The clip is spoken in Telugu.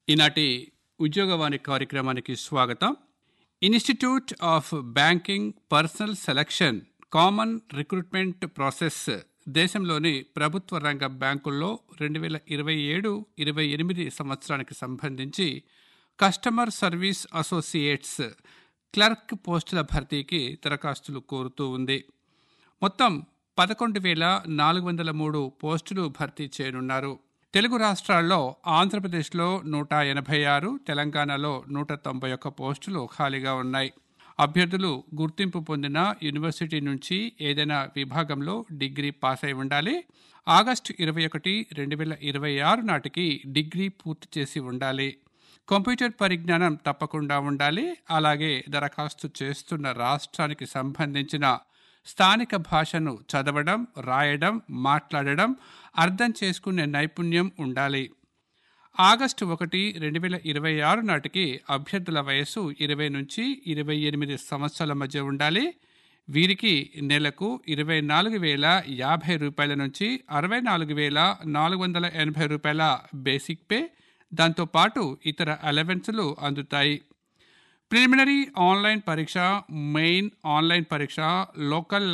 ఈనాటి ఉద్యోగవాణి కార్యక్రమానికి స్వాగతం institute of banking personnel selection common recruitment process దేశంలోని ప్రభుత్వ రంగ బ్యాంకుల్లో రెండు వేల ఇరవై ఏడు ఇరవై ఎనిమిది సంవత్సరానికి సంబంధించి కస్టమర్ సర్వీస్ అసోసియేట్స్ క్లర్క్ పోస్టుల భర్తీకి దరఖాస్తులు కోరుతూ ఉంది మొత్తం పదకొండు వేల నాలుగు వందల మూడు పోస్టులు భర్తీ చేయనున్నారు తెలుగు రాష్ట్రాల్లో ఆంధ్రప్రదేశ్లో నూట ఎనభై ఆరు తెలంగాణలో నూట తొంభై ఒక్క పోస్టులు ఖాళీగా ఉన్నాయి అభ్యర్థులు గుర్తింపు పొందిన యూనివర్సిటీ నుంచి ఏదైనా విభాగంలో డిగ్రీ పాస్ అయి ఉండాలి ఆగస్టు ఇరవై ఒకటి రెండు వేల ఇరవై ఆరు నాటికి డిగ్రీ పూర్తి చేసి ఉండాలి కంప్యూటర్ పరిజ్ఞానం తప్పకుండా ఉండాలి అలాగే దరఖాస్తు చేస్తున్న రాష్ట్రానికి సంబంధించిన స్థానిక భాషను చదవడం రాయడం మాట్లాడడం అర్థం చేసుకునే నైపుణ్యం ఉండాలి ఆగస్టు ఒకటి రెండు వేల ఇరవై ఆరు నాటికి అభ్యర్థుల వయస్సు ఇరవై నుంచి ఇరవై ఎనిమిది సంవత్సరాల మధ్య ఉండాలి వీరికి నెలకు ఇరవై నాలుగు వేల యాభై రూపాయల నుంచి అరవై నాలుగు వేల నాలుగు వందల ఎనభై రూపాయల బేసిక్ పే దాంతోపాటు ఇతర అలవెన్సులు అందుతాయి ప్రిలిమినరీ ఆన్లైన్ పరీక్ష మెయిన్ ఆన్లైన్ పరీక్ష లోకల్